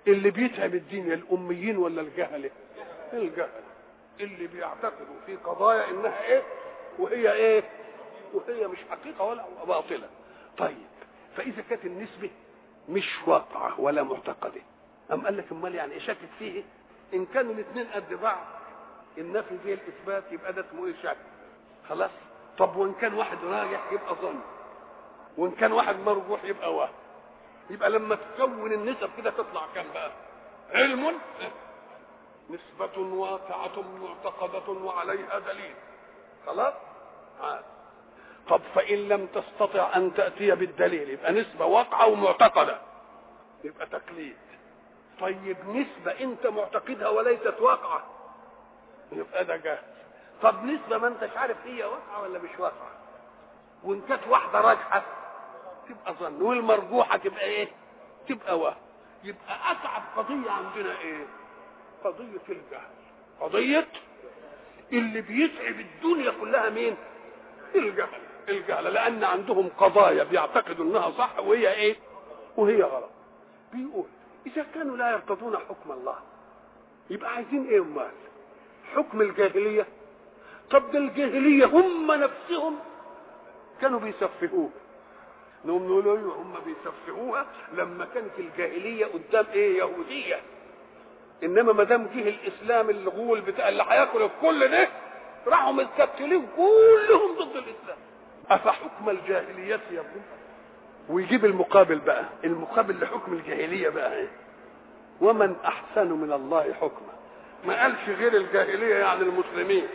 اللي بيتعب الدين الاميين ولا الجهله الجهله اللي بيعتقدوا في قضايا انها ايه وهي ايه وهي مش حقيقه ولا باطله طيب فاذا كانت النسبه مش واقعه ولا معتقده أم قال لك امال يعني شاكك فيه ان كانوا الاثنين قد بعض النفي زي الاثبات يبقى ده اسمه ايه شك خلاص طب وان كان واحد راجح يبقى ظن وان كان واحد مرجوح يبقى وهم يبقى لما تكون النسب كده تطلع كام بقى علم نسبة واقعة معتقدة وعليها دليل خلاص عاد. طب فإن لم تستطع أن تأتي بالدليل يبقى نسبة واقعة ومعتقدة يبقى تقليد طيب نسبة أنت معتقدها وليست واقعة يبقى ده جاهز طب نسبة ما أنتش عارف هي واقعة ولا مش واقعة وإن كانت واحدة راجحة تبقى ظن والمرجوحة تبقى إيه؟ تبقى وهم يبقى أصعب قضية عندنا إيه؟ قضية الجهل قضية اللي بيتعب الدنيا كلها مين؟ الجهل الجهل لأن عندهم قضايا بيعتقدوا إنها صح وهي إيه؟ وهي غلط بيقول إذا كانوا لا يرتضون حكم الله يبقى عايزين إيه أمال؟ حكم الجاهلية طب ده الجاهلية هم نفسهم كانوا بيسفهوه نقوم نقول ايوه هم بيسفهوها لما كانت الجاهليه قدام ايه يهوديه انما ما دام جه الاسلام الغول بتاع اللي هياكل الكل ده راحوا متكتلين كلهم ضد الاسلام افحكم الجاهليه يبغون ويجيب المقابل بقى المقابل لحكم الجاهليه بقى ايه ومن احسن من الله حكما ما قالش غير الجاهليه يعني المسلمين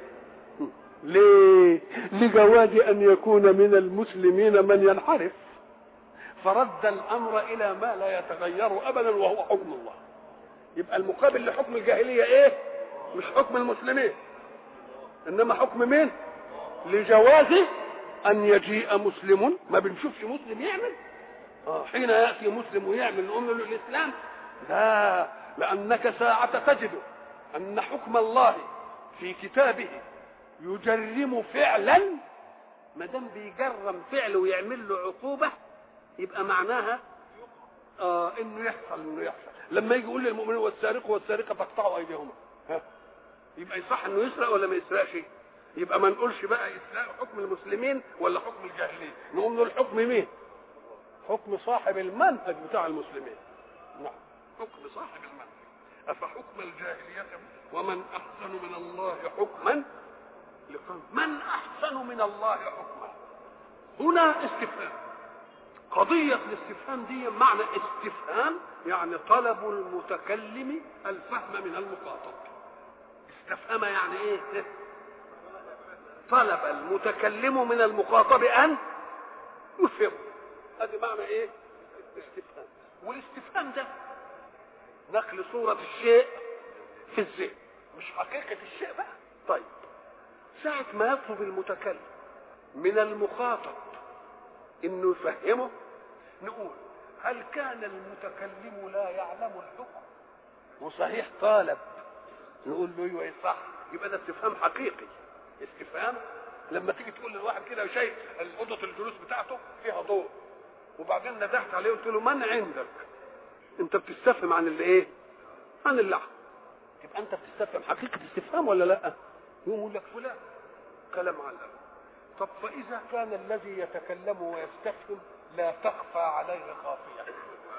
ليه لجواز ان يكون من المسلمين من ينحرف فرد الامر الى ما لا يتغير ابدا وهو حكم الله يبقى المقابل لحكم الجاهليه ايه مش حكم المسلمين انما حكم مين لجواز ان يجيء مسلم ما بنشوفش مسلم يعمل آه حين ياتي مسلم ويعمل نقول له الاسلام لا لانك ساعه تجد ان حكم الله في كتابه يجرم فعلا ما دام بيجرم فعل ويعمل له عقوبه يبقى معناها آه انه يحصل انه يحصل لما يجي يقول للمؤمنين والسارق والسارقه فاقطعوا ايديهما ها يبقى يصح انه يسرق ولا ما يسرقش يبقى ما نقولش بقى اسراء حكم المسلمين ولا حكم الجاهليه نقول له الحكم مين حكم صاحب المنهج بتاع المسلمين نعم حكم صاحب المنهج افحكم الجاهليه ومن احسن من الله حكما لقوم من احسن من الله حكما هنا استفهام قضية الاستفهام دي معنى استفهام يعني طلب المتكلم الفهم من المخاطب استفهم يعني ايه طلب المتكلم من المخاطب ان يفهم هذا معنى ايه استفهام والاستفهام ده نقل صورة الشيء في الذهن مش حقيقة الشيء بقى طيب ساعة ما يطلب المتكلم من المخاطب انه يفهمه نقول هل كان المتكلم لا يعلم الحكم وصحيح طالب نقول له ايوه صح يبقى ده استفهام حقيقي استفهام لما تيجي تقول للواحد كده شيء اوضه الجلوس بتاعته فيها ضوء وبعدين ندهت عليه وقلت له من عندك انت بتستفهم عن اللي ايه عن اللحم تبقى انت بتستفهم حقيقه استفهام ولا لا يقوم يقول لك فلان كلام علم طب فاذا كان الذي يتكلم ويستفهم لا تخفى عليه خافيه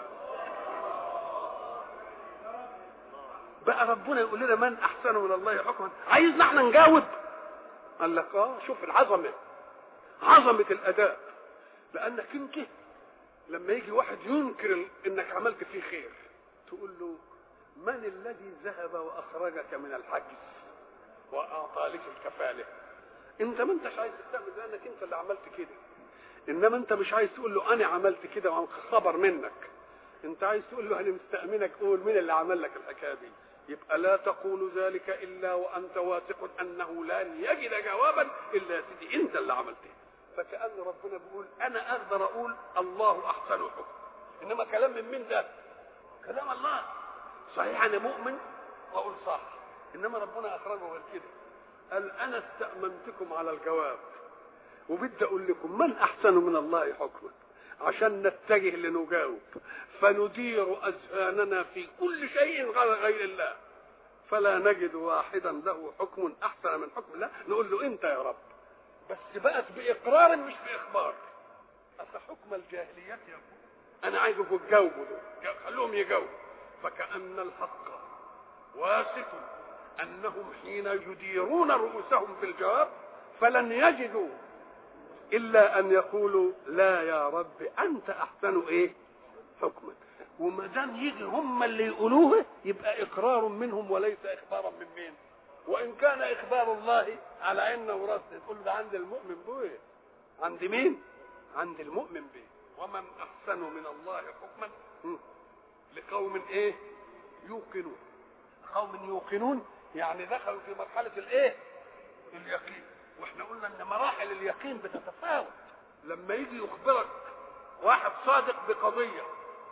بقى ربنا يقول لنا من احسن من الله حكما عايزنا احنا نجاوب قال لك اه شوف العظمه عظمه الاداء لانك انت لما يجي واحد ينكر انك عملت فيه خير تقول له من الذي ذهب واخرجك من الحجز واعطى لك الكفاله انت ما انتش عايز تستعمل لانك انت اللي عملت كده انما انت مش عايز تقول له انا عملت كده وخبر منك انت عايز تقول له انا مستأمنك قول مين اللي عمل لك الحكايه دي يبقى لا تقول ذلك الا وانت واثق انه لن يجد جوابا الا يا سيدي انت اللي عملته فكأن ربنا بيقول انا اقدر اقول الله احسن حكم انما كلام من مين ده كلام الله صحيح انا مؤمن واقول صح انما ربنا اخرجه غير كده قال انا استأمنتكم على الجواب وبدي اقول لكم من احسن من الله حكما عشان نتجه لنجاوب فندير اذهاننا في كل شيء غير غير الله فلا نجد واحدا له حكم احسن من حكم الله نقول له انت يا رب بس بقت باقرار مش باخبار افحكم الجاهليه يقول انا عايزكم تجاوبوا دول خلوهم يجاوبوا فكأن الحق واثق انهم حين يديرون رؤوسهم في الجواب فلن يجدوا الا ان يقولوا لا يا رب انت احسن ايه حكما وما دام يجي هم اللي يقولوه يبقى اقرار منهم وليس اخبارا من مين وان كان اخبار الله على عيننا وراسنا تقول ده عند المؤمن به عند مين عند المؤمن به ومن احسن من الله حكما لقوم ايه يوقنون قوم يوقنون يعني دخلوا في مرحله الايه اليقين واحنا قلنا ان مراحل اليقين بتتفاوت لما يجي يخبرك واحد صادق بقضيه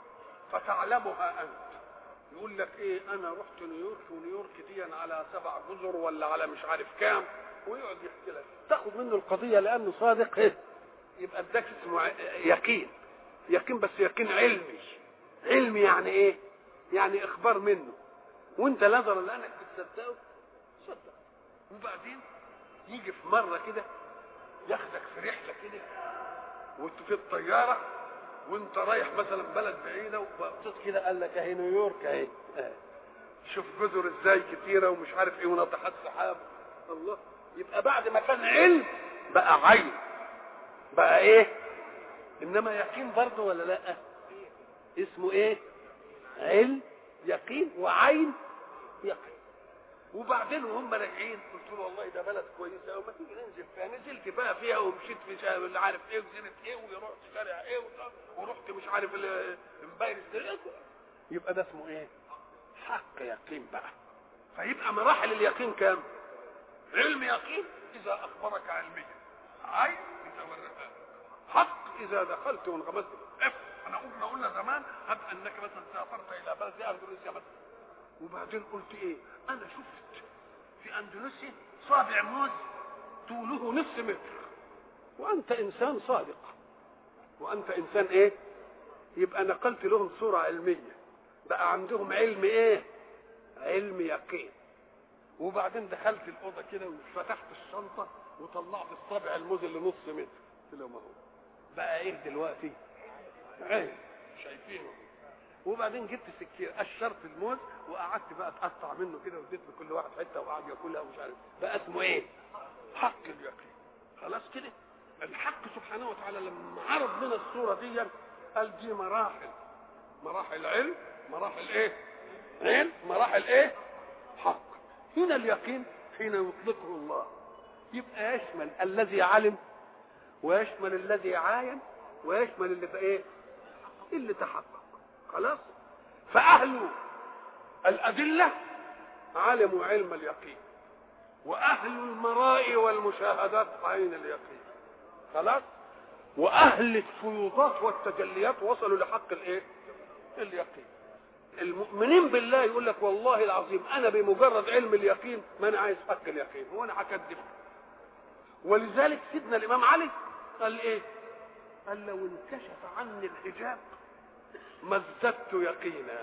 فتعلمها انت يقول لك ايه انا رحت نيويورك ونيويورك دي على سبع جزر ولا على مش عارف كام ويقعد يحكي لك تاخد منه القضيه لانه صادق ايه يبقى اداك اسمه يقين يقين بس يقين علمي علمي يعني ايه يعني اخبار منه وانت نظرا لانك بتصدقه صدق وبعدين يجي في مره كده ياخدك في رحله كده وانت في الطياره وانت رايح مثلا بلد بعيده وبصيت كده قال لك اهي نيويورك اهي شوف جزر ازاي كتيره ومش عارف ايه وناطحات سحاب الله يبقى بعد ما كان علم بقى عين بقى ايه انما يقين برضه ولا لا اسمه ايه علم يقين وعين يقين وبعدين وهم راجعين قلت له والله ده بلد كويسه قوي ما تيجي ننزل فيها نزلت بقى فيها ومشيت في شارع اللي عارف ايه وجزيره ايه ورحت شارع ايه ورحت مش عارف امبارح يبقى ده اسمه ايه؟ حق يقين بقى فيبقى مراحل اليقين كام؟ علم يقين اذا اخبرك علميا عين اذا ورقك حق اذا دخلت وانغمست اف انا قلنا قلنا زمان هب انك مثلا سافرت الى بلد اندونيسيا مثلا وبعدين قلت ايه انا شفت في اندونيسيا صابع موز طوله نصف متر وانت انسان صادق وانت انسان ايه يبقى نقلت لهم صورة علمية بقى عندهم علم ايه علم يقين وبعدين دخلت الأوضة كده وفتحت الشنطة وطلعت الصابع الموز اللي نص متر قلت لهم اهو بقى ايه دلوقتي عين شايفينه وبعدين جبت سكين قشرت الموز وقعدت بقى اتقطع منه كده واديت لكل واحد حته وقعد ياكلها ومش عارف بقى اسمه ايه؟ حق اليقين خلاص كده الحق سبحانه وتعالى لما عرض لنا الصوره دي قال دي مراحل مراحل علم مراحل ايه؟ علم مراحل ايه؟ حق هنا اليقين حين يطلقه الله يبقى يشمل الذي علم ويشمل الذي عاين ويشمل اللي في ايه؟ اللي تحقق خلاص فأهل الأدلة علموا علم اليقين وأهل المراء والمشاهدات عين اليقين خلاص وأهل الفيوضات والتجليات وصلوا لحق الإيه؟ اليقين المؤمنين بالله يقول لك والله العظيم أنا بمجرد علم اليقين ما أنا عايز حق اليقين هو أنا هكذب ولذلك سيدنا الإمام علي قال إيه؟ قال لو انكشف عني الحجاب ما ازددت يقينا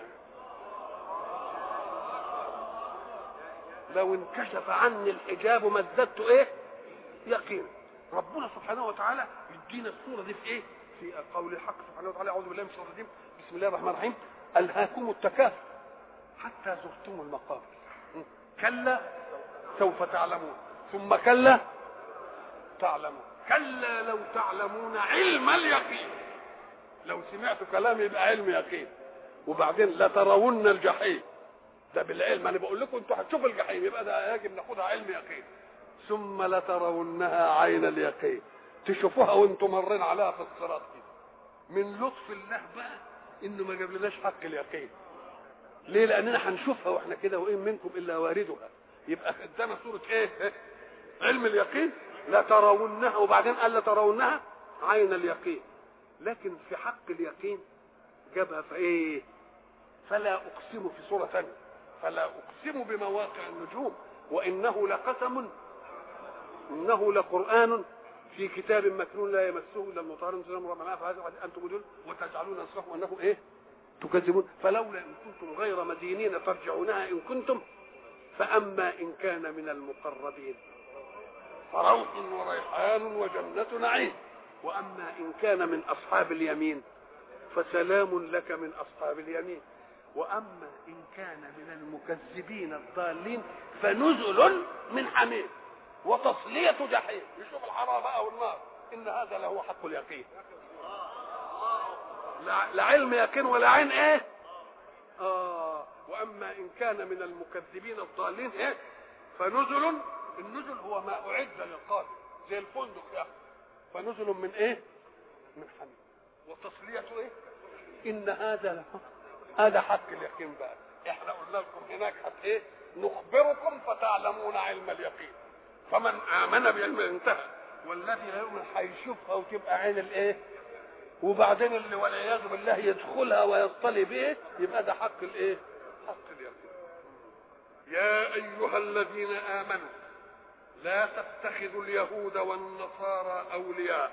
لو انكشف عني الحجاب ما ازددت ايه يقينا ربنا سبحانه وتعالى يدينا الصوره دي في ايه في قول الحق سبحانه وتعالى اعوذ بالله من الشيطان الرجيم بسم الله الرحمن الرحيم الهاكم التكاثر حتى زرتم المقابر كلا سوف تعلمون ثم كلا تعلمون كلا لو تعلمون علم اليقين لو سمعتوا كلام يبقى علم يقين وبعدين لترون الجحيم ده بالعلم انا بقول لكم انتوا هتشوفوا الجحيم يبقى ده يجب ناخدها علم يقين ثم لترونها عين اليقين تشوفوها وانتم مرين عليها في الصراط كده من لطف الله بقى انه ما جابلناش حق اليقين ليه لاننا هنشوفها واحنا كده وان منكم الا واردها يبقى ادانا صوره ايه علم اليقين لترونها وبعدين قال لترونها عين اليقين لكن في حق اليقين جابها في ايه فلا اقسم في سوره ثانيه فلا اقسم بمواقع النجوم وانه لقسم انه لقران في كتاب مكنون لا يمسه الا المطهرون سلام ربنا فهذا انتم تقولون وتجعلون اصلكم انكم ايه تكذبون فلولا ان كنتم غير مدينين ترجعونها ان كنتم فاما ان كان من المقربين فروح وريحان وجنة نعيم واما ان كان من اصحاب اليمين فسلام لك من اصحاب اليمين واما ان كان من المكذبين الضالين فنزل من حميم وتصلية جحيم يشوف الحرارة بقى والنار إن هذا لهو حق اليقين لا, لا علم يقين ولا عين إيه آه وأما إن كان من المكذبين الضالين إيه فنزل النزل هو ما أعد للقادم زي الفندق يا أخي فنزل من إيه من حميم وتصلية إيه إن هذا لحق هذا حق اليقين بقى احنا قلنا لكم هناك حق ايه نخبركم فتعلمون علم اليقين فمن امن بعلم انتهى والذي لا يؤمن هيشوفها وتبقى عين الايه وبعدين اللي والعياذ بالله يدخلها ويصطلي به يبقى ده حق الايه حق اليقين يا ايها الذين امنوا لا تتخذوا اليهود والنصارى اولياء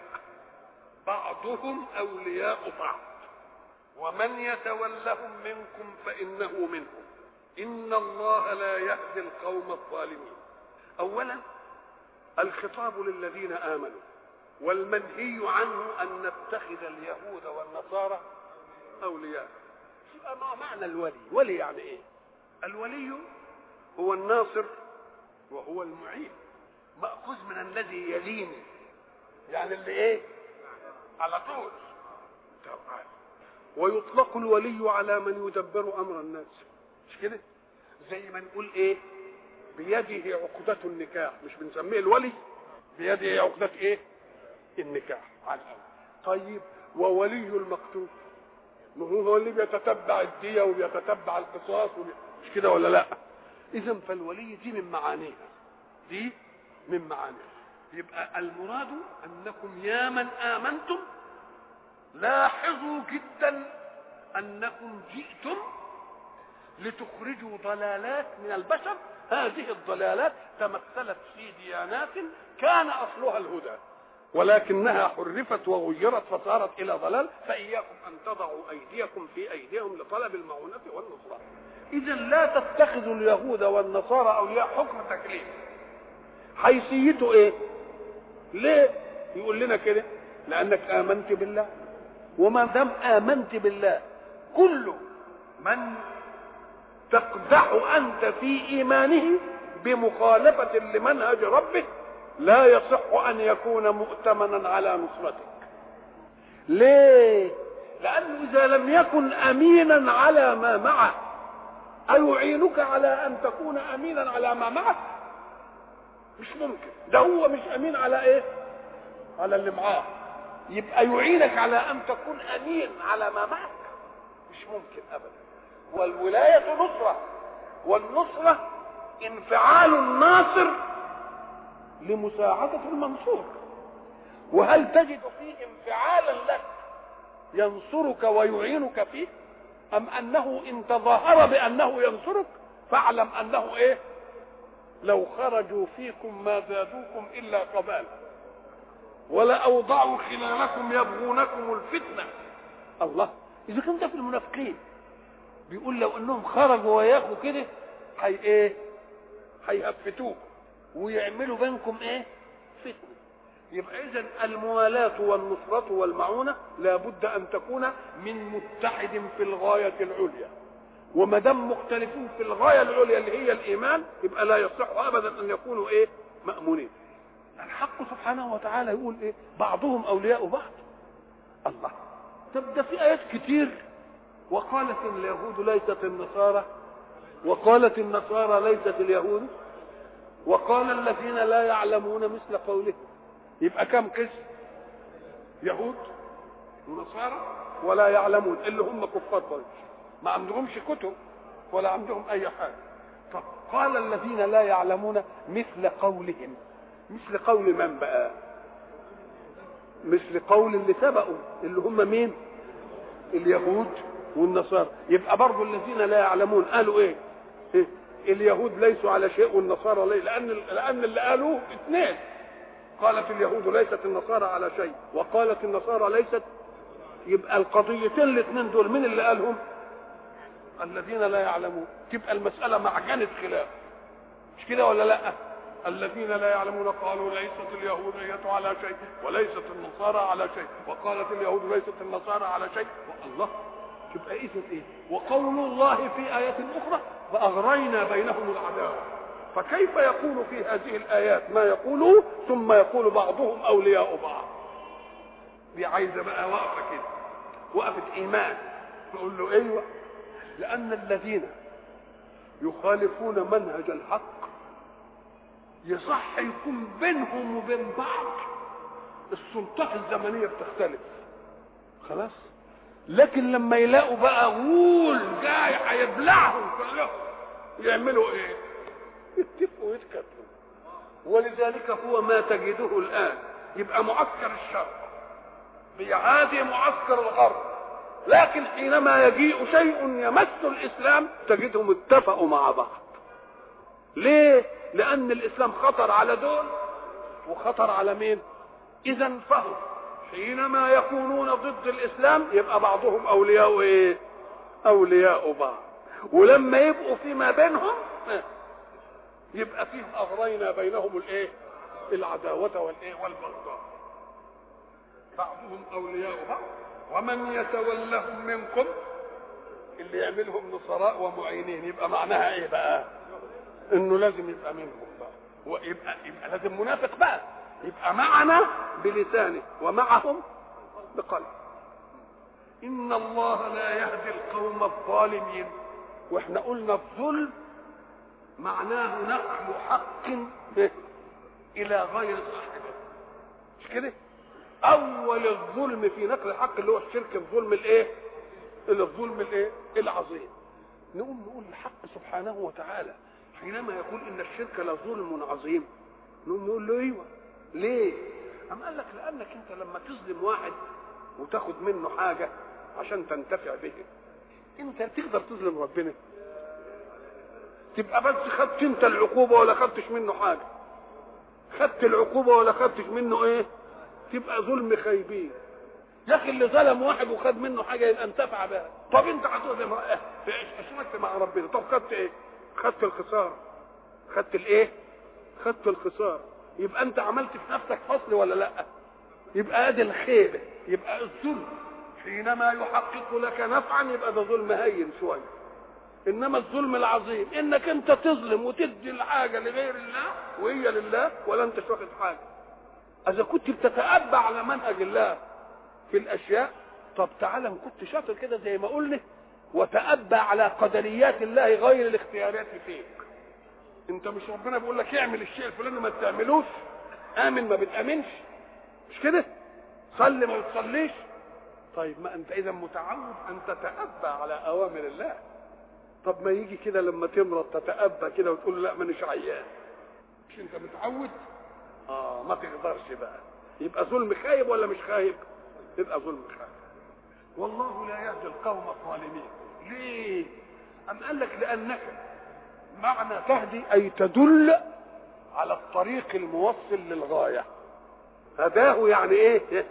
بعضهم اولياء بعض ومن يتولهم منكم فانه منهم ان الله لا يهدي القوم الظالمين اولا الخطاب للذين امنوا والمنهي عنه ان نتخذ اليهود والنصارى اولياء يبقى ما معنى الولي ولي يعني ايه الولي هو الناصر وهو المعين ماخوذ من الذي يليني يعني اللي ايه على طول طبعا ويطلق الولي على من يدبر امر الناس مش كده زي ما نقول ايه بيده عقدة النكاح مش بنسميه الولي بيده عقدة ايه النكاح على الأول طيب وولي المقتول ما هو هو اللي بيتتبع الدية وبيتتبع القصاص وبي... مش كده ولا لا اذا فالولي دي من معانيها دي من معانيها يبقى المراد انكم يا من امنتم لاحظوا جدا انكم جئتم لتخرجوا ضلالات من البشر هذه الضلالات تمثلت في ديانات كان اصلها الهدى ولكنها حرفت وغيرت فصارت الى ضلال فاياكم ان تضعوا ايديكم في ايديهم لطلب المعونه والنصره اذا لا تتخذوا اليهود والنصارى اولياء حكم تكليف حيثيته ايه ليه يقول لنا كده لانك امنت بالله وما دام امنت بالله كل من تقدح انت في ايمانه بمخالفه لمنهج ربك لا يصح ان يكون مؤتمنا على نصرتك ليه لانه اذا لم يكن امينا على ما معه ايعينك على ان تكون امينا على ما معك مش ممكن ده هو مش امين على ايه على اللي معاه يبقى يعينك على ان تكون امين على ما معك مش ممكن ابدا والولايه نصره والنصره انفعال الناصر لمساعده المنصور وهل تجد فيه انفعالا لك ينصرك ويعينك فيه ام انه ان تظاهر بانه ينصرك فاعلم انه ايه لو خرجوا فيكم ما زادوكم الا قبالا ولأوضعوا خلالكم يبغونكم الفتنة الله إذا كان ده في المنافقين بيقول لو إنهم خرجوا وياكوا كده هي إيه؟ هيهفتوك ويعملوا بينكم إيه؟ فتنة يبقى إذا الموالاة والنصرة والمعونة لابد أن تكون من متحد في الغاية العليا وما دام مختلفين في الغاية العليا اللي هي الإيمان يبقى لا يصح أبدا أن يكونوا إيه؟ مأمونين الحق سبحانه وتعالى يقول ايه بعضهم اولياء بعض الله طب ده في ايات كتير وقالت اليهود ليست النصارى وقالت النصارى ليست اليهود وقال الذين لا يعلمون مثل قولهم يبقى كم قسم يهود ونصارى ولا يعلمون اللي هم كفار قريش ما عندهمش كتب ولا عندهم اي حاجه طب قال الذين لا يعلمون مثل قولهم مثل قول من بقى مثل قول اللي سبقوا اللي هم مين اليهود والنصارى يبقى برضو الذين لا يعلمون قالوا ايه, إيه؟ اليهود ليسوا على شيء والنصارى ليه لان لان اللي قالوه اثنين قالت اليهود ليست النصارى على شيء وقالت النصارى ليست يبقى القضيتين الاثنين دول مين اللي قالهم الذين لا يعلمون تبقى المسألة معجنة خلاف مش كده ولا لا الذين لا يعلمون قالوا ليست اليهودية على شيء وليست النصارى على شيء وقالت اليهود ليست النصارى على شيء الله تبقى إذن إيه وقول الله في آية أخرى فأغرينا بينهم العداوة فكيف يقول في هذه الآيات ما يقوله ثم يقول بعضهم أولياء بعض دي عايزة بقى وقفة كده وقفة إيمان نقول له أيوه لأن الذين يخالفون منهج الحق يصح يكون بينهم وبين بعض السلطات الزمنية بتختلف خلاص لكن لما يلاقوا بقى غول جاي هيبلعهم كلهم يعملوا ايه؟ يتفقوا ويتكتفوا ولذلك هو ما تجده الان يبقى معسكر الشرق بيعادي معسكر الغرب لكن حينما يجيء شيء يمس الاسلام تجدهم اتفقوا مع بعض ليه لان الاسلام خطر على دول وخطر على مين اذا فهم حينما يكونون ضد الاسلام يبقى بعضهم اولياء ايه اولياء بعض ولما يبقوا فيما بينهم يبقى فيه اغرينا بينهم الايه العداوه والايه والبغضاء بعضهم اولياء بعض ومن يتولهم منكم اللي يعملهم نصراء ومعينين يبقى معناها ايه بقى انه لازم يبقى منهم بقى ويبقى يبقى لازم منافق بقى يبقى معنا بلسانه ومعهم بقلبه ان الله لا يهدي القوم الظالمين واحنا قلنا الظلم معناه نقل حق الى غير صاحبه مش كده اول الظلم في نقل الحق اللي هو الشرك الظلم الايه الظلم الايه العظيم نقوم نقول الحق سبحانه وتعالى حينما يقول ان الشرك لظلم عظيم نقوم نقول له ايوه ليه أم قال لك لانك انت لما تظلم واحد وتاخد منه حاجه عشان تنتفع به انت تقدر تظلم ربنا تبقى بس خدت انت العقوبه ولا خدتش منه حاجه خدت العقوبه ولا خدتش منه ايه تبقى ظلم خايبين يا اخي اللي ظلم واحد وخد منه حاجه يبقى انتفع بها طب انت هتظلم اشركت مع ربنا طب خدت ايه خدت الخساره خدت الايه خدت الخساره يبقى انت عملت في نفسك فصل ولا لا يبقى ادي الخيبه يبقى الظلم حينما يحقق لك نفعا يبقى ده ظلم هين شويه انما الظلم العظيم انك انت تظلم وتدي الحاجه لغير الله وهي لله ولا انت واخد حاجه اذا كنت بتتأبى على منهج الله في الاشياء طب تعالى ان كنت شاطر كده زي ما قلنا وتأبى على قدريات الله غير الاختيارات فيك انت مش ربنا بيقول لك اعمل الشيء الفلاني ما تعملوش امن ما بتامنش مش كده صلي ما بتصليش طيب ما انت اذا متعود ان تتأبى على اوامر الله طب ما يجي كده لما تمرض تتأبى كده وتقول لا مانيش عيان مش انت متعود اه ما تقدرش بقى يبقى ظلم خايب ولا مش خايب يبقى ظلم خايب والله لا يهدي القوم الظالمين ليه ام قال لك لانك معنى تهدي اي تدل على الطريق الموصل للغايه هداه يعني ايه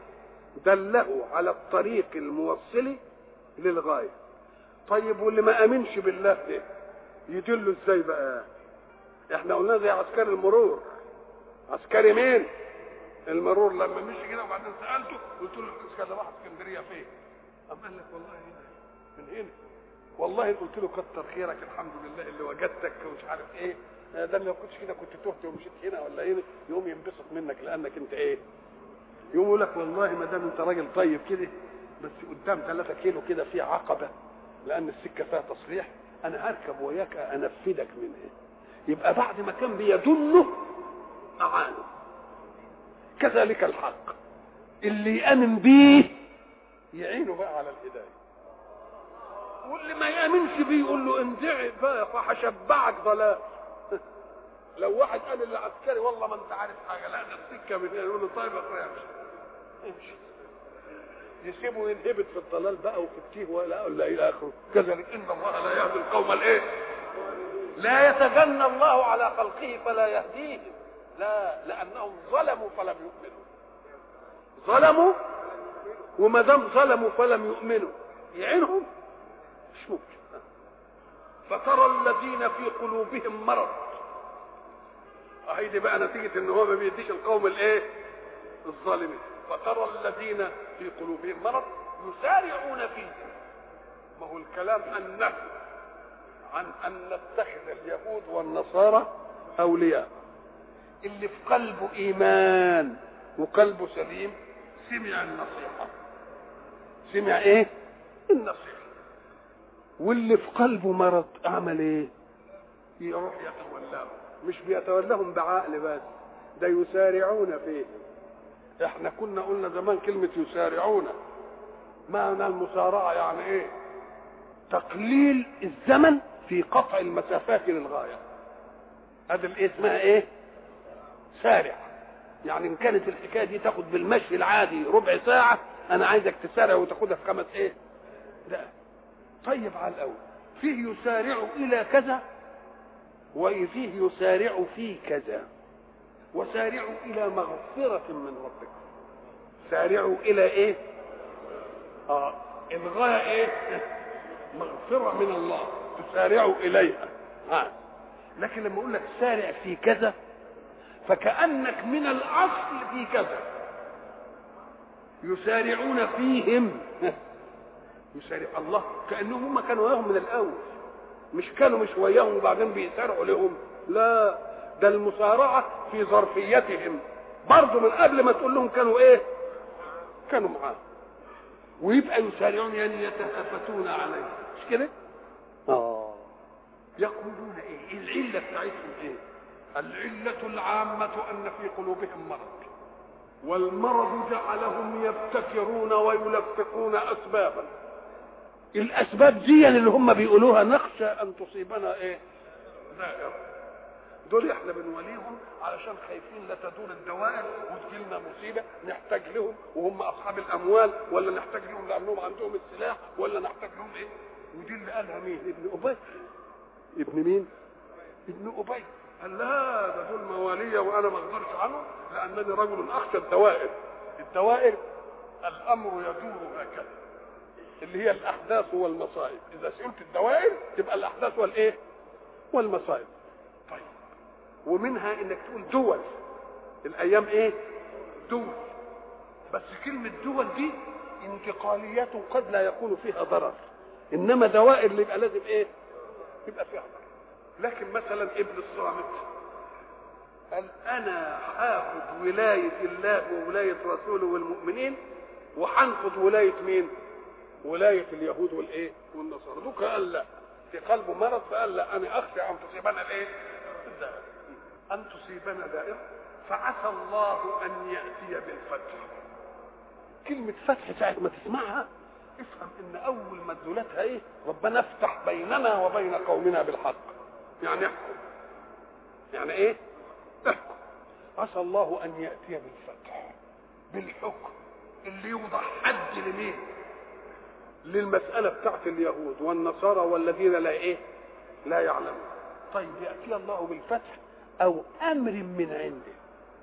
دله على الطريق الموصل للغايه طيب واللي ما امنش بالله ده يدله ازاي بقى احنا قلنا زي عسكري المرور عسكري مين المرور لما مشي كده وبعدين سالته قلت له كان راح اسكندريه فين قام قال لك والله هنا من هنا والله قلت له كتر خيرك الحمد لله اللي وجدتك ومش عارف ايه ده لو كنتش كده كنت تهت ومشيت هنا ولا هنا يقوم ينبسط منك لانك انت ايه يقوم يقول لك والله ما دام انت راجل طيب كده بس قدام 3 كيلو كده في عقبه لان السكه فيها تصليح انا هركب وياك انفذك منها يبقى بعد ما كان بيدله اعانه كذلك الحق اللي يامن بيه يعينه بقى على الهدايه واللي ما يامنش بيه يقول له اندعي بقى فهشبعك ضلال لو واحد قال للعسكري والله ما انت عارف حاجه لا ده السكه من هنا يقول له طيب يا اخويا امشي امشي يسيبه ينهبط في الضلال بقى وفي التيه ولا ولا الى اخره كذلك ان الله لا يهدي القوم الايه لا يتجنى الله على خلقه فلا يهديهم لا لانهم ظلموا فلم يؤمنوا ظلموا وما دام ظلموا فلم يؤمنوا يعينهم مش ممكن فترى الذين في قلوبهم مرض هيدي بقى نتيجة ان هو ما بيديش القوم الايه الظالمين فترى الذين في قلوبهم مرض يسارعون فيه ما هو الكلام النهي عن ان نتخذ اليهود والنصارى اولياء اللي في قلبه ايمان وقلبه سليم سمع النصيحه سمع ايه النصيحه واللي في قلبه مرض اعمل ايه يروح يتولاهم مش بيتولاهم بعقل بس ده يسارعون فيه احنا كنا قلنا زمان كلمة يسارعون معنى المسارعة يعني ايه تقليل الزمن في قطع المسافات للغاية هذا الايه اسمها ايه سارع يعني ان كانت الحكايه دي تاخد بالمشي العادي ربع ساعه انا عايزك تسارع وتاخدها في خمس ايه لا طيب على الاول فيه يسارع الى كذا وفيه يسارع في كذا وسارعوا الى مغفره من ربكم سارعوا الى ايه اه الغايه ايه مغفره من الله تسارعوا اليها ها لكن لما اقول لك سارع في كذا فكانك من الاصل في كذا يسارعون فيهم يسارع الله كانهم هم كانوا وياهم من الاول مش كانوا مش وياهم وبعدين بيسارعوا لهم لا ده المسارعه في ظرفيتهم برضه من قبل ما تقول لهم كانوا ايه كانوا معاه ويبقى يسارعون يعني يتهافتون عليه مش كده اه يقولون ايه العله بتاعتهم ايه العله العامه ان في قلوبهم مرض والمرض جعلهم يبتكرون ويلفقون اسبابا الاسباب دي اللي هم بيقولوها نخشى ان تصيبنا ايه دائره دول احنا بنوليهم علشان خايفين لا تدور الدوائر وتجي لنا مصيبه نحتاج لهم وهم اصحاب الاموال ولا نحتاج لهم لانهم عندهم السلاح ولا نحتاج لهم ايه ودي اللي قالها مين ابن ابي ابن مين ابن ابي قال لا ده دول موالية وانا ما اقدرش عنهم لانني رجل اخشى الدوائر الدوائر الامر يدور هكذا اللي هي الاحداث والمصائب اذا سئلت الدوائر تبقى الاحداث والايه والمصائب طيب ومنها انك تقول دول الايام ايه دول بس كلمة دول دي انتقاليات قد لا يكون فيها ضرر انما دوائر اللي يبقى لازم ايه يبقى فيها ضرر لكن مثلا ابن الصامت قال انا هاخد ولايه الله وولايه رسوله والمؤمنين وهنفض ولايه مين؟ ولايه اليهود والايه؟ والنصارى دوك قال لا في قلبه مرض فقال لا انا اخشى ان تصيبنا الايه؟ الدائره ان تصيبنا دائره فعسى الله ان ياتي بالفتح كلمه فتح ساعه ما تسمعها افهم ان اول مدلولاتها ايه؟ ربنا افتح بيننا وبين قومنا بالحق يعني احكم يعني ايه احكم عسى الله ان ياتي بالفتح بالحكم اللي يوضع حد لمين للمسألة بتاعت اليهود والنصارى والذين لا ايه لا يعلمون طيب يأتي الله بالفتح او امر من عنده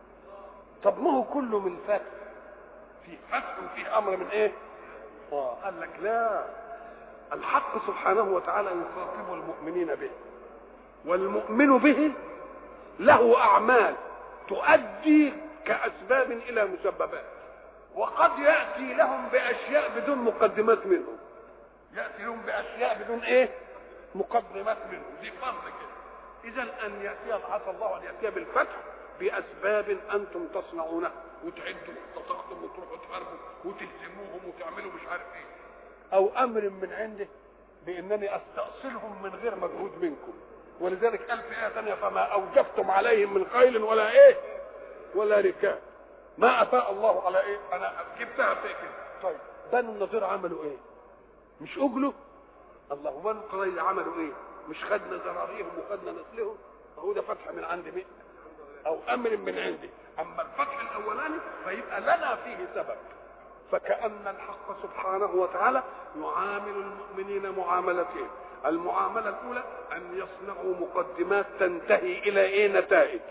طب ما هو كله من فتح في فتح وفي امر من ايه اه قال لك لا الحق سبحانه وتعالى يخاطب المؤمنين به والمؤمن به له اعمال تؤدي كاسباب الى مسببات وقد ياتي لهم باشياء بدون مقدمات منهم ياتي لهم باشياء بدون ايه مقدمات منهم دي فرض كده اذا ان ياتي عسى الله ان ياتي بالفتح باسباب انتم تصنعونها وتعدوا وتخطبوا وتروحوا تحاربوا وتهزموهم وتعملوا مش عارف ايه او امر من عنده بانني استاصلهم من غير مجهود منكم ولذلك قال في آية ثانية فما أوجفتم عليهم من خيل ولا إيه ولا ركاب ما أفاء الله على إيه أنا جبتها في كده طيب بنو النضير عملوا إيه مش أجلوا الله وبنو قريظة عملوا إيه مش خدنا زراريهم وخدنا نسلهم هو ده فتح من عند مين أو أمر من عندي أما الفتح الأولاني فيبقى لنا فيه سبب فكأن الحق سبحانه وتعالى يعامل المؤمنين معاملتين المعاملة الأولى أن يصنعوا مقدمات تنتهي إلى إيه نتائج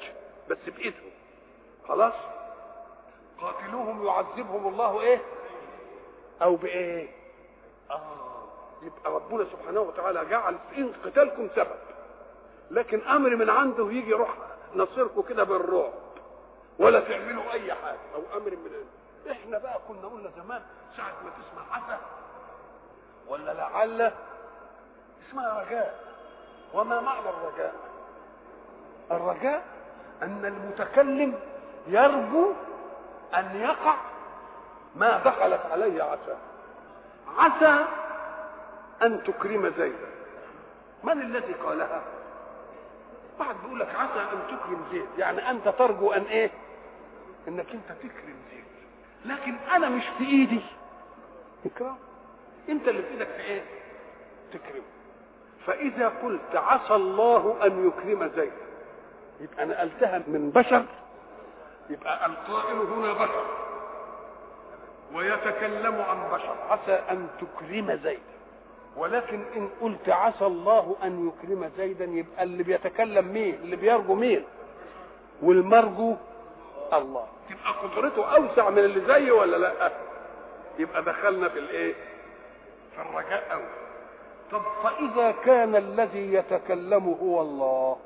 بس بايدهم خلاص قاتلوهم يعذبهم الله ايه او بايه اه يبقى ربنا سبحانه وتعالى جعل في قتالكم سبب لكن امر من عنده يجي يروح نصركم كده بالرعب ولا تعملوا اي حاجه او امر من عنده احنا بقى كنا قلنا زمان ساعه ما تسمع عسى ولا لعل اسمها رجاء وما معنى الرجاء الرجاء ان المتكلم يرجو ان يقع ما دخلت عليه عسى عسى ان تكرم زيدا من الذي قالها واحد بيقول لك عسى ان تكرم زيد يعني انت ترجو ان ايه انك انت تكرم زيد لكن انا مش في ايدي اكرام انت اللي في ايدك في ايه تكرمه فاذا قلت عسى الله ان يكرم زيد يبقى نقلتها من بشر يبقى القائل هنا بشر ويتكلم عن بشر عسى ان تكرم زيدا ولكن ان قلت عسى الله ان يكرم زيدا يبقى اللي بيتكلم مين اللي بيرجو مين والمرجو الله تبقى قدرته اوسع من اللي زيه ولا لا يبقى دخلنا في الايه في الرجاء أوي طب فاذا كان الذي يتكلم هو الله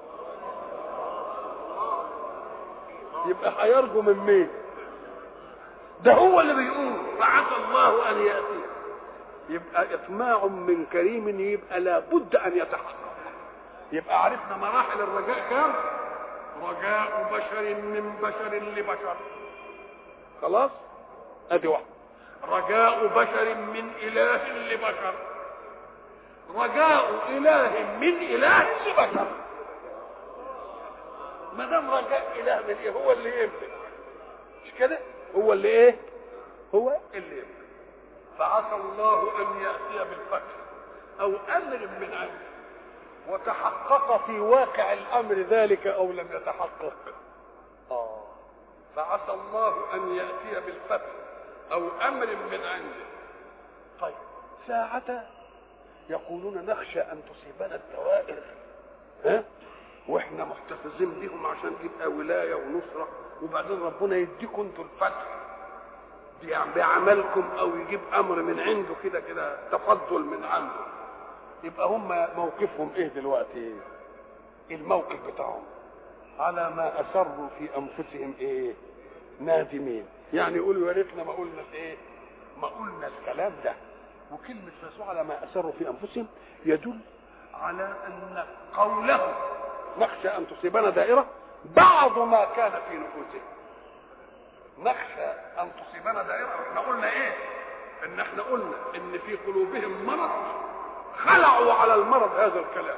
يبقى هيرجو من مين ده هو اللي بيقول فعسى الله ان ياتي يبقى اطماع من كريم يبقى لابد ان يتحقق يبقى عرفنا مراحل الرجاء كام رجاء بشر من بشر لبشر خلاص ادي واحد رجاء بشر من اله لبشر رجاء اله من اله لبشر ما دام رجاء اله من ايه هو اللي يملك مش كده هو اللي ايه هو اللي يملك فعسى الله ان ياتي بالفتح او امر من عنده وتحقق في واقع الامر ذلك او لم يتحقق اه فعسى الله ان ياتي بالفتح او امر من عنده طيب ساعة يقولون نخشى ان تصيبنا الدوائر ها واحنا محتفظين بهم عشان يبقى ولايه ونصره وبعدين ربنا يديكم انتوا الفتح بعملكم او يجيب امر من عنده كده كده تفضل من عنده يبقى هم موقفهم ايه دلوقتي الموقف بتاعهم على ما اسروا في انفسهم ايه نادمين يعني يقولوا يا ريتنا ما قلنا ايه ما قلنا الكلام ده وكلمة فاسوا على ما أسروا في أنفسهم يدل على أن قوله نخشى أن تصيبنا دائرة بعض ما كان في نفوسهم نخشى أن تصيبنا دائرة احنا قلنا إيه إن احنا قلنا إن في قلوبهم مرض خلعوا على المرض هذا الكلام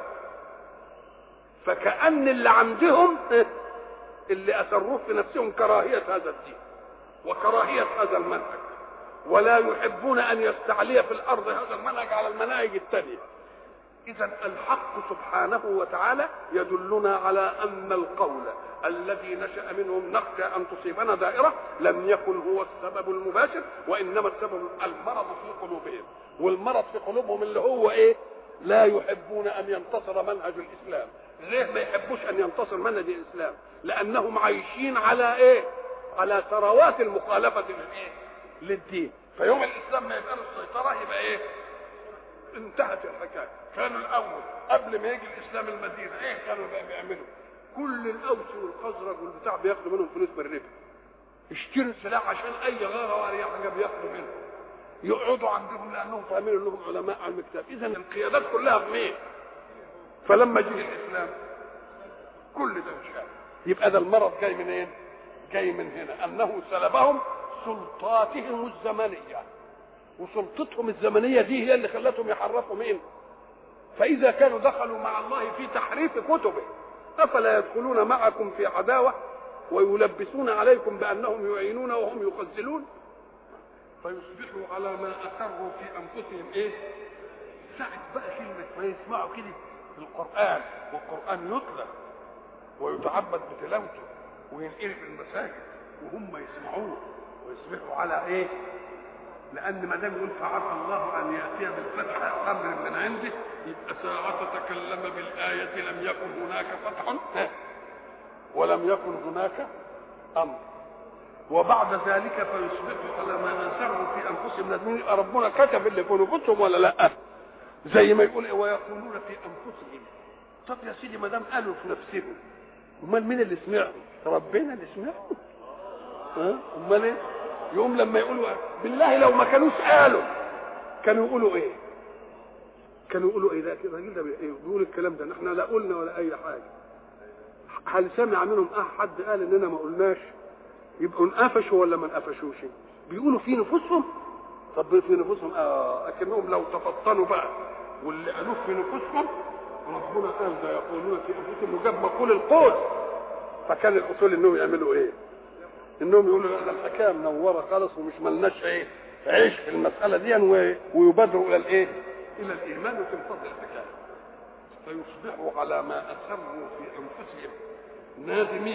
فكأن اللي عندهم اللي أسروه في نفسهم كراهية هذا الدين وكراهية هذا المنهج ولا يحبون أن يستعلي في الأرض هذا المنهج على المناهج الثانية إذا الحق سبحانه وتعالى يدلنا على أن القول الذي نشأ منهم نخشى أن تصيبنا دائرة لم يكن هو السبب المباشر وإنما السبب المرض في قلوبهم والمرض في قلوبهم اللي هو إيه لا يحبون أن ينتصر منهج الإسلام ليه ما يحبوش أن ينتصر منهج الإسلام لأنهم عايشين على إيه على ثروات المخالفة للإيه للدين فيوم الإسلام ما يبقى له السيطرة يبقى إيه انتهت الحكايه كانوا الاول قبل ما يجي الاسلام المدينه ايه كانوا بقى بيعملوا كل الاوس والخزرج والبتاع بياخدوا منهم فلوس بالربا يشتروا سلاح عشان اي غاره ولا اي حاجه بياخدوا منهم يقعدوا عندهم لانهم فاهمين انهم علماء علم الكتاب اذا القيادات كلها في مين فلما جه الاسلام كل ده مش عارف يبقى ده المرض جاي منين إيه؟ جاي من هنا انه سلبهم سلطاتهم الزمنيه وسلطتهم الزمنيه دي هي اللي خلتهم يحرفوا مين فاذا كانوا دخلوا مع الله في تحريف كتبه افلا يدخلون معكم في عداوه ويلبسون عليكم بانهم يعينون وهم يخزلون فيصبحوا على ما اسروا في انفسهم ايه ساعة بقى كلمة ما يسمعوا كده القرآن والقرآن يتلى ويتعبد بتلاوته وينقل في المساجد وهم يسمعوه ويصبحوا على ايه لان ما دام يقول فعسى الله ان ياتي بالفتح امر من عنده يبقى ساعة تكلم بالآية لم يكن هناك فتح ولم يكن هناك امر وبعد ذلك فيصبحوا على ما اسروا في انفسهم نادمين يبقى ربنا كتب اللي في نفوسهم ولا لا زي ما يقول إيه ويقولون في انفسهم طب يا سيدي ما دام قالوا في نفسهم امال مين اللي سمعهم ربنا اللي سمعهم ها امال ايه يقوم لما يقولوا بالله لو ما كانوش قالوا كانوا يقولوا ايه كانوا يقولوا ايه ده الراجل ده بيقول الكلام ده احنا لا قلنا ولا اي حاجه هل سمع منهم احد قال اننا ما قلناش يبقوا انقفشوا ولا ما انقفشوش بيقولوا في نفوسهم طب في نفوسهم اه اكنهم لو تفطنوا بقى واللي قالوه في نفوسهم ربنا قال ده يقولون في انفسهم وجاب مقول القول فكان الاصول انهم يعملوا ايه؟ انهم يقولوا لا ده الحكايه منوره خالص ومش ملناش ايه؟ عيش في المساله دي ويبادروا الى الايه؟ الى الايمان وتنفضل الحكايه فيصبحوا على ما اسروا في انفسهم نادمين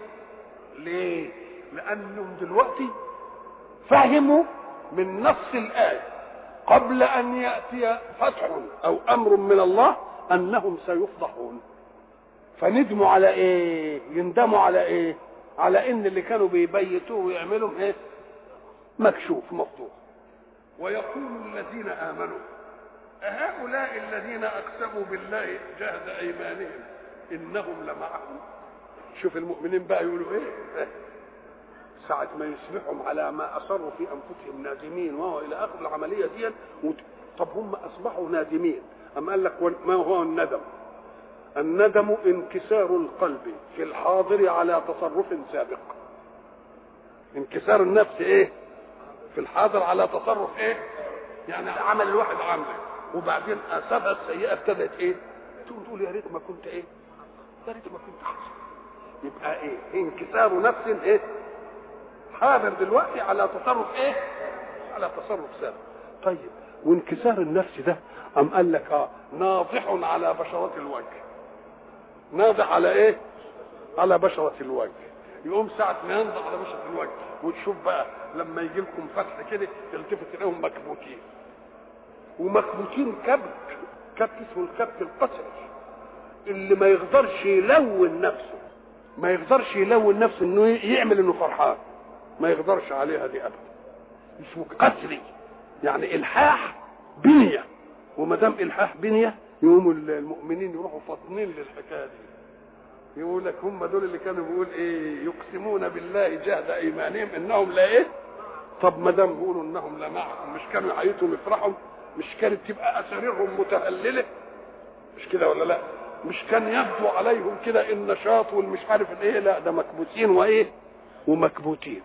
ليه؟ لانهم دلوقتي فهموا من نص الايه قبل ان ياتي فتح او امر من الله انهم سيفضحون فندموا على ايه يندموا على ايه على ان اللي كانوا بيبيتوه ويعملوا ايه مكشوف مفضوح ويقول الذين امنوا أهؤلاء الذين أقسموا بالله جهد أيمانهم إنهم لمعكم شوف المؤمنين بقى يقولوا إيه ساعة ما يصبحوا على ما أصروا في أنفسهم نادمين وهو إلى آخر العملية دي طب هم أصبحوا نادمين أم قال لك ما هو الندم الندم انكسار القلب في الحاضر على تصرف سابق انكسار النفس ايه في الحاضر على تصرف ايه يعني عمل الواحد عمله وبعدين اثارها السيئه ابتدت ايه تقوم تقول يا ريت ما كنت ايه يا ريت ما كنت حصل يبقى ايه انكسار نفس ايه حاضر دلوقتي على تصرف ايه على تصرف سابق طيب وانكسار النفس ده ام قال لك اه ناضح على بشرة الوجه ناضح على ايه على بشرة الوجه يقوم ساعة ما ينضح على بشرة الوجه وتشوف بقى لما يجي لكم فتح كده تلتفت تلاقيهم مكبوتين ومكبوتين كبت كبت اسمه الكبت القسري اللي ما يقدرش يلون نفسه ما يقدرش يلون نفسه انه يعمل انه فرحان ما يقدرش عليها دي ابدا اسمه قسري يعني الحاح بنيه وما دام الحاح بنيه يقوموا المؤمنين يروحوا فاطنين للحكايه دي يقول لك هم دول اللي كانوا بيقول ايه يقسمون بالله جهد ايمانهم انهم لا ايه طب ما دام بيقولوا انهم لا معكم مش كانوا يعيطوا يفرحوا مش كانت تبقى اساريرهم متهلله مش كده ولا لا مش كان يبدو عليهم كده النشاط والمش عارف الايه لا ده مكبوتين وايه ومكبوتين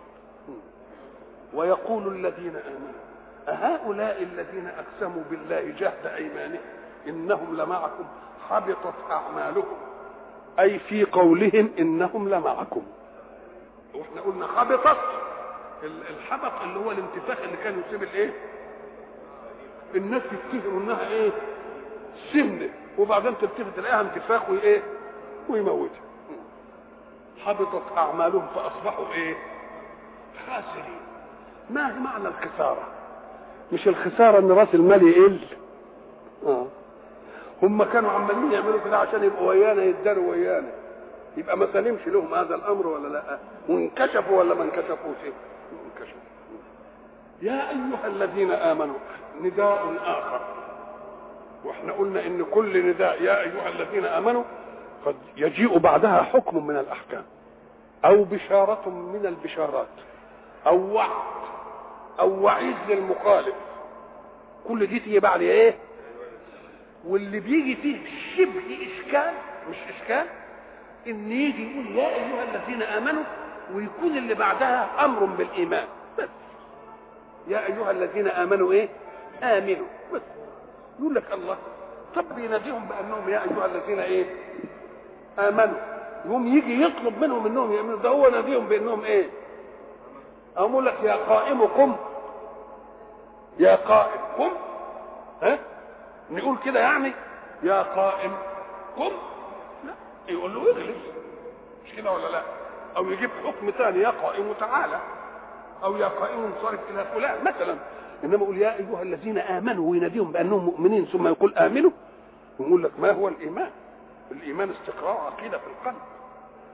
ويقول الذين امنوا أهؤلاء الذين أقسموا بالله جهد أيمانهم إنهم لمعكم حبطت أعمالهم أي في قولهم إنهم لمعكم وإحنا قلنا حبطت الحبط اللي هو الانتفاخ اللي كان يصيب الإيه؟ الناس تفتكر إنها إيه؟ سمنة وبعدين تلتفت تلاقيها انتفاخ وإيه؟ ويموتها حبطت أعمالهم فأصبحوا إيه؟ خاسرين ما معنى الخساره؟ مش الخساره ان راس المال يقل اه هم كانوا عمالين يعملوا كده عشان يبقوا ويانا يداروا ويانا يبقى ما سلمش لهم هذا الامر ولا لا وانكشفوا ولا ما انكشفوش انكشفوا يا ايها الذين امنوا نداء اخر واحنا قلنا ان كل نداء يا ايها الذين امنوا قد يجيء بعدها حكم من الاحكام او بشاره من البشارات او وعد او وعيد للمخالف كل دي تيجي بعد ايه واللي بيجي فيه شبه اشكال مش اشكال ان يجي يقول يا ايها الذين امنوا ويكون اللي بعدها امر بالايمان بس يا ايها الذين امنوا ايه امنوا بس يقول لك الله طب بيناديهم بانهم يا ايها الذين ايه امنوا يقوم يجي يطلب منهم انهم يامنوا ده هو ناديهم بانهم ايه اقول لك يا قائم قم يا قائم قم ها نقول كده يعني يا قائم قم لا يقول له اجلس مش كده ولا لا او يجيب حكم ثاني يا قائم تعالى او يا قائم انصرف الى فلان مثلا انما يقول يا ايها الذين امنوا ويناديهم بانهم مؤمنين ثم يقول امنوا ويقول لك ما هو الايمان الايمان استقرار عقيده في القلب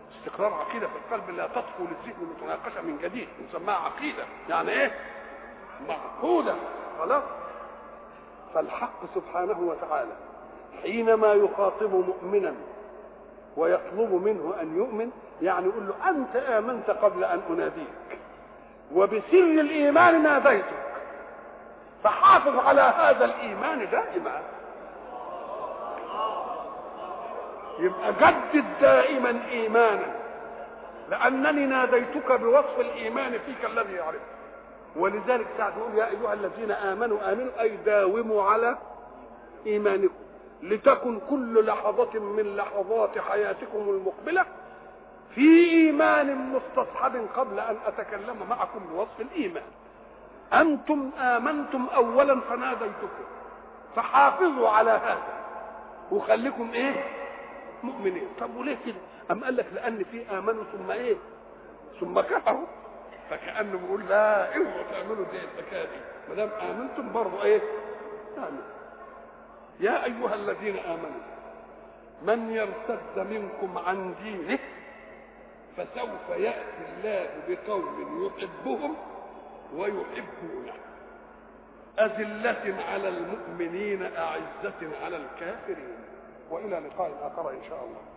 استقرار عقيده في القلب لا تطفو للذهن متناقشه من جديد نسميها عقيده يعني ايه معقوده خلاص فالحق سبحانه وتعالى حينما يخاطب مؤمنا ويطلب منه ان يؤمن يعني يقول له انت امنت قبل ان اناديك وبسر الايمان ناديتك فحافظ على هذا الايمان دائما يبقى جدد دائما ايمانا لانني ناديتك بوصف الايمان فيك الذي يعرفه ولذلك ساعة نقول يا ايها الذين امنوا امنوا اي داوموا على ايمانكم لتكن كل لحظة من لحظات حياتكم المقبلة في ايمان مستصحب قبل ان اتكلم معكم بوصف الايمان انتم امنتم اولا فناديتكم فحافظوا على هذا وخليكم ايه مؤمنين طب وليه كده ام قال لك لان في امنوا ثم ايه ثم كفروا فكانه بيقول لا اوعوا تعملوا زي الحكايه دي ما دام امنتم برضه ايه آمن. يا ايها الذين امنوا من يرتد منكم عن دينه فسوف ياتي الله بقوم يحبهم ويحبونه أذلة على المؤمنين أعزة على الكافرين وإلى لقاء آخر إن شاء الله